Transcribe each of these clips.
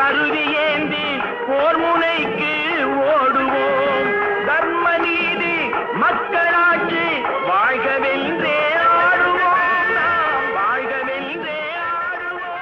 கருவி ஏந்தி போர் முனைக்கு ஓடுவோம் தர்ம நீதி மக்களாட்சி வாழ்கவென்றே ஆடுவோம் நாம் வாழ்கவென்றே ஆடுவோம்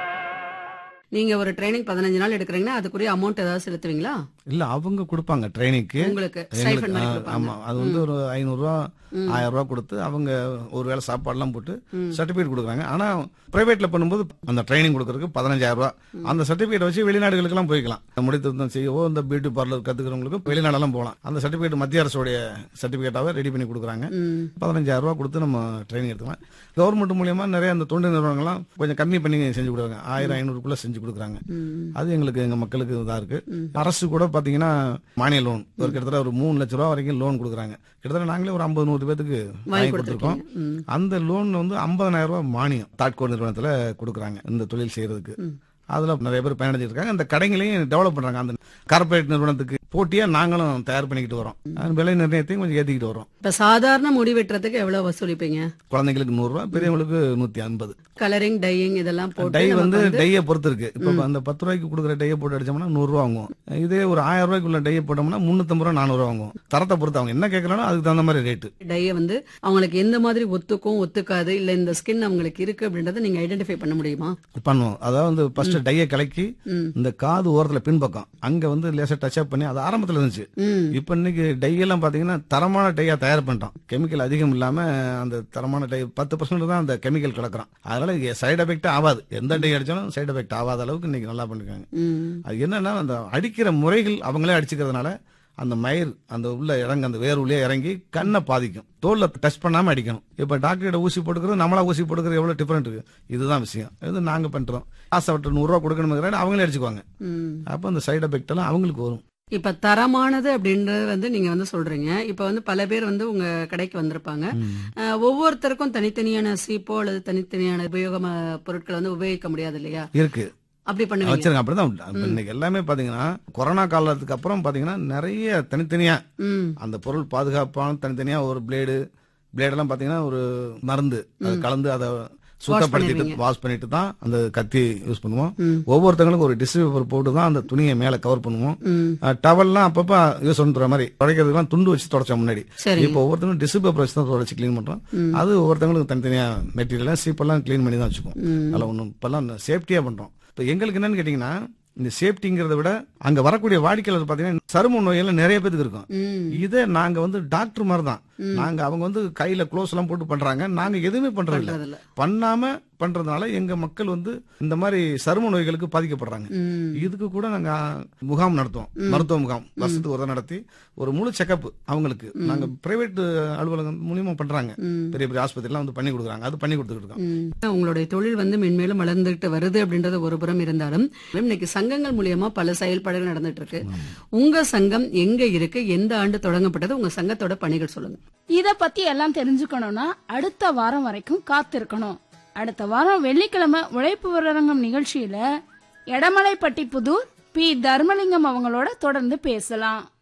நீங்க ஒரு ட்ரைனிங் பதினஞ்சு நாள் எடுக்கிறீங்கன்னா அதுக்குரிய அமௌண்ட் ஏதாவது செலுத்துவீங்களா இல்ல அவங்க கொடுப்பாங்க ட்ரைனிங்க்கு உங்களுக்கு ஸ்டைஃபன் மாதிரி ஆ, கொடுப்பாங்க ஆமா அது வந்து ஒரு ஐநூறு ரூபா ஆயிரம் ரூபா கொடுத்து அவங்க ஒரு வேளை சாப்பாடுலாம் போட்டு சர்டிபிகேட் கொடுக்குறாங்க ஆனா பிரைவேட்ல பண்ணும்போது அந்த ட்ரைனிங் கொடுக்கறதுக்கு பதினஞ்சாயிரம் ரூபா அந்த சர்டிபிகேட் வச்சு வெளிநாடுகளுக்கு எல்லாம் போய்க்கலாம் முடித்திருத்தம் செய்யவோ இந்த பியூட்டி பார்லர் கத்துக்கிறவங்களுக்கு வெளிநாடெல்லாம் போகலாம் அந்த சர்டிபிகேட் மத்திய அரசுடைய சர்டிபிகேட்டாவே ரெடி பண்ணி கொடுக்குறாங்க ம். பதினஞ்சாயிரம் ரூபா கொடுத்து நம்ம ட்ரைனிங் எடுத்துக்கலாம் கவர்மெண்ட் மூலியமா நிறைய அந்த தொண்டு நிறுவனங்கள்லாம் கொஞ்சம் கம்மி பண்ணி செஞ்சு கொடுக்குறாங்க ஆயிரம் ஐநூறுக்குள்ள செஞ்சு கொடுக்குறாங்க ம். அது எங்களுக்கு எங்க மக்களுக்கு இதா இருக்கு அரசு கூட பாத்தீங்கன்னா மானிய லோன் ஒரு கிட்டத்தட்ட ஒரு மூணு லட்ச ரூபா வரைக்கும் லோன் கொடுக்குறாங்க கிட்டத்தட்ட நாங்களே ஒரு ஐம்பது நூறு பேத்துக்கு வாங்கி கொடுத்துருக்கோம் கொடுத்திருக்கீங்க. ம். அந்த லோன் வந்து ஐம்பதனாயிரம் ரூபாய் மானியம் தாட்கோ நிறுவனத்துல கொடுக்குறாங்க இந்த தொழில் செய்யறதுக்கு அதுல நிறைய பேர் பயனடைஞ்சிட்டு இருக்காங்க அந்த கடைகளையும் டெவலப் பண்றாங்க அந்த கார்பரேட் நிறுவனத்துக்கு போட்டியா நாங்களும் தயார் பண்ணிக்கிட்டு வரோம் அந்த விலை நிர்ணயத்தையும் கொஞ்சம் ஏத்திக்கிட்டு வரோம் இப்ப சாதாரண முடி வெட்டுறதுக்கு எவ்வளவு வசூலிப்பீங்க குழந்தைங்களுக்கு நூறு ரூபாய் பெரியவங்களுக்கு நூத்தி ஐம்பது கலரிங் டையிங் இதெல்லாம் போட்டு டை நமக்கு வந்து வந்து- டையை பொறுத்து இருக்கு இப்ப அந்த பத்து ரூபாய்க்கு கொடுக்குற டையை போட்டு அடிச்சோம்னா நூறு ரூபா வாங்குவோம் இதே ஒரு ஆயிரம் ரூபாய்க்குள்ள டையை போட்டோம்னா முன்னூத்தம்பது ரூபா நானூறு ரூபா வாங்குவோம் தரத்தை பொறுத்து அவங்க என்ன கேட்கறாங்களோ அதுக்கு தகுந்த மாதிரி ரேட்டு டைய வந்து அவங்களுக்கு எந்த மாதிரி ஒத்துக்கும் ஒத்துக்காது இல்ல இந்த ஸ்கின் அவங்களுக்கு இருக்கு அப்படின்றத நீங்க ஐடென்டிஃபை பண்ண முடியுமா பண்ணுவோம் அதாவது வந்து ஃபர்ஸ்ட் டையை கலக்கி ம். இந்த காது ஓரத்துல பின்பக்கம் அங்க வந்து லேசா டச் அப் பண்ணி அது ஆரம்பத்துல இருந்துச்சு ம் இப்ப இன்னைக்கு டை எல்லாம் பாத்தீங்கன்னா தரமான டையா தயார் பண்ணிட்டோம் கெமிக்கல் அதிகம் இல்லாம அந்த தரமான டை பத்து பர்சன்ட் தான் அந்த கெமிக்கல் கலக்குறோம் அதனால சைடு எஃபெக்ட் ஆகாது எந்த டை அடிச்சாலும் சைடு எஃபெக்ட் ஆகாத அளவுக்கு இன்னைக்கு நல்லா பண்ணிருக்காங்க ம் அது என்னன்னா அந்த அடிக்கிற முறைகள் அவங்களே அடிச்சுக்கிறதுனால அந்த மயிர் அந்த உள்ள இறங்க அந்த வேர் உள்ளே இறங்கி கண்ணை பாதிக்கும் தோல்ல டச் பண்ணாம அடிக்கணும் இப்ப டாக்டர்கிட்ட ஊசி போட்டுக்கிறது நம்மளா ஊசி போட்டுக்கிறது எவ்வளவு டிஃபரெண்ட் இருக்கு இதுதான் விஷயம் இது நாங்க பண்றோம் ஆசைப்பட்டு நூறு ரூபா கொடுக்கணும் அவங்களே அடிச்சுக்குவாங்க ம் அப்ப அந்த சைடு எஃபெக்ட் எல்லாம் அவங்களுக்கு வரும் இப்ப தரமானது அப்படின்றது வந்து நீங்க வந்து சொல்றீங்க இப்ப வந்து பல பேர் வந்து உங்க கடைக்கு வந்திருப்பாங்க அஹ், ஒவ்வொருத்தருக்கும் தனித்தனியான சீப்போ அல்லது தனித்தனியான உபயோக பொருட்களை வந்து உபயோகிக்க முடியாது இல்லையா இருக்கு அப்படி பண்ணுவீங்க வச்சிருக்கேன் அப்படிதான் இப்ப இன்னைக்கு எல்லாமே பாத்தீங்கன்னா கொரோனா காலத்துக்கு அப்புறம் பாத்தீங்கன்னா நிறைய தனித்தனியா ம் அந்த பொருள் பாதுகாப்பான தனித்தனியா ஒரு பிளேடு பிளேடெல்லாம் பாத்தீங்கன்னா ஒரு மருந்து அது கலந்து அதை சுத்தப்படுத்திட்டு பண்ணிடுவீங்க. வாஷ் பண்ணிட்டு தான் அந்த கத்தி யூஸ் பண்ணுவோம் ம். ஒவ்வொருத்தங்களுக்கும் ஒரு டிஷ்யூ பேப்பர் போட்டு தான் அந்த துணியை மேல கவர் பண்ணுவோம் ம் டவல்லாம் அப்பப்ப யூஸ் பண்ணுற மாதிரி துடைக்கிறதுக்குலாம் துண்டு வச்சு தொடச்சோம் முன்னாடி சரி இப்போ ஒவ்வொருத்தங்களும் டிஷ்யூ பேப்பர் வச்சு தான் தொடச்சு க்ளீன் பண்றோம் அது ஒவ்வொருத்தங்களுக்கும் தனித்தனியா மெட்டீரியல் சீப்பெல்லாம் க்ளீன் பண்ணி தான் வச்சுக்கோம் ம் அதெல்லாம் ஒன்றும் இப்பெல்லாம் சேஃப்டியா பண்றோம் இப்போ எங்களுக்கு என்னன்னு கேட்டீங்கன்னா இந்த சேஃப்டிங்கிறத விட அங்க வரக்கூடிய வாடிக்கையாளர் பாத்தீங்கன்னா சரும நோயெல்லாம் நிறைய பேருக்கு இருக்கும் ம் இதை நாங்க வந்து டாக்டர் மாதிரி தான் நாங்க அவங்க வந்து கையில க்ளோஸ் எல்லாம் போட்டு பண்றாங்க நாங்க எதுவுமே பண்றது இல்ல பண்றதில்ல பண்ணாம பண்றதுனால எங்க மக்கள் வந்து இந்த மாதிரி சரும நோய்களுக்கு பாதிக்கப்படுறாங்க ம் இதுக்கு கூட நாங்க முகாம் நடத்துவோம் மருத்துவ முகாம் வருஷத்துக்கு ஒரு தடவை நடத்தி ஒரு முழு செக்கப் அவங்களுக்கு நாங்க பிரைவேட் அலுவலகம் மூலியமா பண்றாங்க ம் பெரிய பெரிய ஆஸ்பத்திரிலாம் வந்து பண்ணி கொடுக்குறாங்க அது பண்ணி கொடுத்துட்டு இருக்கோம் ம். உங்களுடைய தொழில் வந்து மென்மேலும் வளர்ந்துட்டு வருது அப்படின்றது ஒரு புறம் இருந்தாலும் இன்னைக்கு சங்கங்கள் மூலியமா பல செயல்பாடுகள் நடந்துட்டு இருக்கு உங்க சங்கம் எங்க இருக்கு எந்த ஆண்டு தொடங்கப்பட்டது உங்க சங்கத்தோட பணிகள் சொல்லுங்க இத பத்தி எல்லாம் தெரிஞ்சுக்கணும்னா அடுத்த வாரம் வரைக்கும் காத்திருக்கணும் அடுத்த வாரம் வெள்ளிக்கிழமை உழைப்பு விவரங்கம் நிகழ்ச்சியில எடமலைப்பட்டி புதூர் பி தர்மலிங்கம் அவங்களோட தொடர்ந்து பேசலாம்